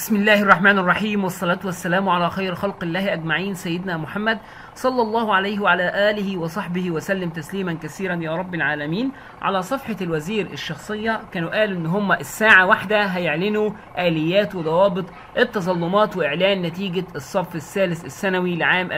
بسم الله الرحمن الرحيم والصلاة والسلام على خير خلق الله أجمعين سيدنا محمد صلى الله عليه وعلى آله وصحبه وسلم تسليما كثيرا يا رب العالمين على صفحة الوزير الشخصية كانوا قالوا إن هم الساعة واحدة هيعلنوا آليات وضوابط التظلمات وإعلان نتيجة الصف الثالث الثانوي لعام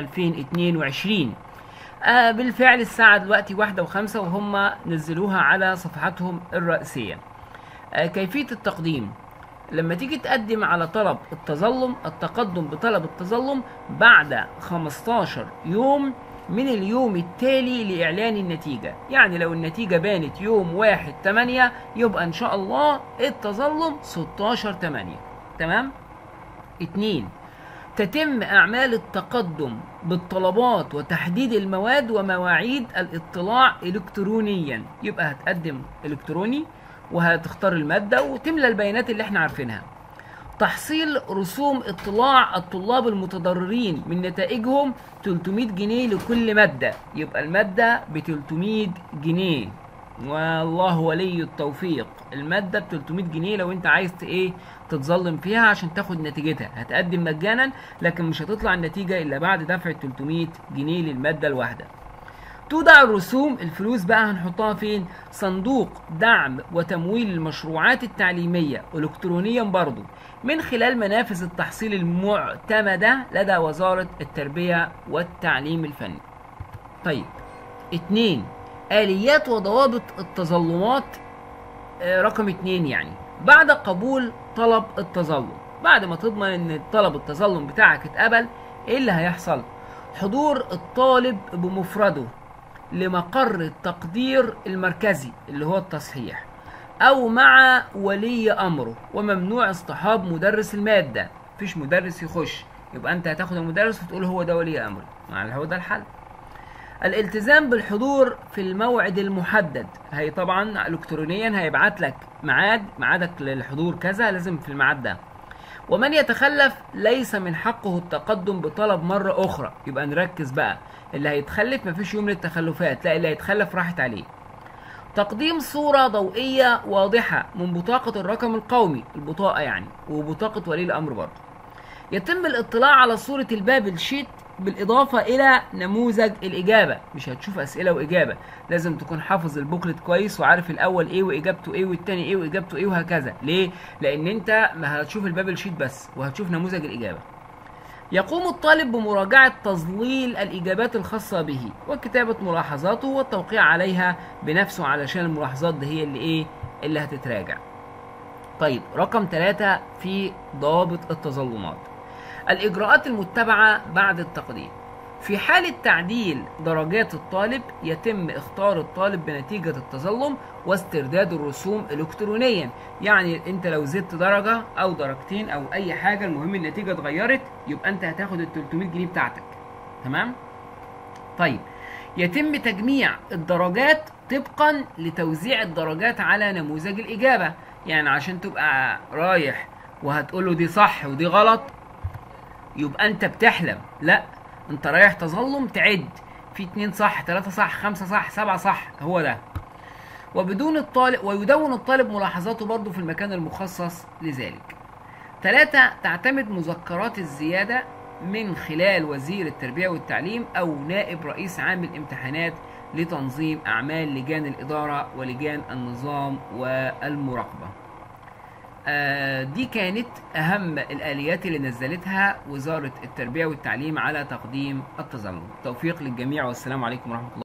2022 آه بالفعل الساعة دلوقتي واحدة وخمسة وهم نزلوها على صفحاتهم الرئيسية آه كيفية التقديم لما تيجي تقدم على طلب التظلم التقدم بطلب التظلم بعد 15 يوم من اليوم التالي لإعلان النتيجة يعني لو النتيجة بانت يوم 1 8 يبقى إن شاء الله التظلم 16 8 تمام؟ اتنين تتم أعمال التقدم بالطلبات وتحديد المواد ومواعيد الاطلاع إلكترونيا يبقى هتقدم إلكتروني وهتختار المادة وتملى البيانات اللي احنا عارفينها تحصيل رسوم اطلاع الطلاب المتضررين من نتائجهم 300 جنيه لكل مادة يبقى المادة ب 300 جنيه والله ولي التوفيق المادة ب 300 جنيه لو انت عايز ايه تتظلم فيها عشان تاخد نتيجتها هتقدم مجانا لكن مش هتطلع النتيجة الا بعد دفع 300 جنيه للمادة الواحدة تودع الرسوم الفلوس بقى هنحطها فين صندوق دعم وتمويل المشروعات التعليمية الكترونيا برضو من خلال منافذ التحصيل المعتمدة لدى وزارة التربية والتعليم الفني طيب اتنين آليات وضوابط التظلمات آه، رقم اتنين يعني بعد قبول طلب التظلم بعد ما تضمن ان طلب التظلم بتاعك اتقبل ايه اللي هيحصل حضور الطالب بمفرده لمقر التقدير المركزي اللي هو التصحيح او مع ولي امره وممنوع اصطحاب مدرس الماده مفيش مدرس يخش يبقى انت هتاخد المدرس وتقول هو ده ولي امري مع هو ده الحل الالتزام بالحضور في الموعد المحدد هي طبعا الكترونيا هيبعت لك ميعاد ميعادك للحضور كذا لازم في الميعاد ده ومن يتخلف ليس من حقه التقدم بطلب مرة أخرى يبقى نركز بقى اللي هيتخلف مفيش يوم للتخلفات لا اللي هيتخلف راحت عليه تقديم صورة ضوئية واضحة من بطاقة الرقم القومي البطاقة يعني وبطاقة ولي الأمر برضه يتم الاطلاع على صورة البابل شيت بالإضافة إلى نموذج الإجابة مش هتشوف أسئلة وإجابة لازم تكون حافظ البوكلت كويس وعارف الأول إيه وإجابته إيه والتاني إيه وإجابته إيه وهكذا ليه؟ لأن أنت ما هتشوف البابل شيت بس وهتشوف نموذج الإجابة يقوم الطالب بمراجعة تظليل الإجابات الخاصة به وكتابة ملاحظاته والتوقيع عليها بنفسه علشان الملاحظات دي هي اللي إيه؟ اللي هتتراجع طيب رقم ثلاثة في ضوابط التظلمات الإجراءات المتبعة بعد التقديم في حالة تعديل درجات الطالب يتم اختار الطالب بنتيجة التظلم واسترداد الرسوم إلكترونيا يعني انت لو زدت درجة او درجتين او اي حاجة المهم النتيجة اتغيرت يبقى انت هتاخد ال 300 جنيه بتاعتك تمام طيب يتم تجميع الدرجات طبقا لتوزيع الدرجات على نموذج الإجابة يعني عشان تبقى رايح وهتقول له دي صح ودي غلط يبقى انت بتحلم لا انت رايح تظلم تعد في اتنين صح تلاتة صح خمسة صح سبعة صح هو ده وبدون الطالب ويدون الطالب ملاحظاته برضه في المكان المخصص لذلك ثلاثة تعتمد مذكرات الزيادة من خلال وزير التربية والتعليم أو نائب رئيس عام الامتحانات لتنظيم أعمال لجان الإدارة ولجان النظام والمراقبة آه، دي كانت أهم الآليات اللي نزلتها وزارة التربية والتعليم على تقديم التظلم توفيق للجميع والسلام عليكم ورحمة الله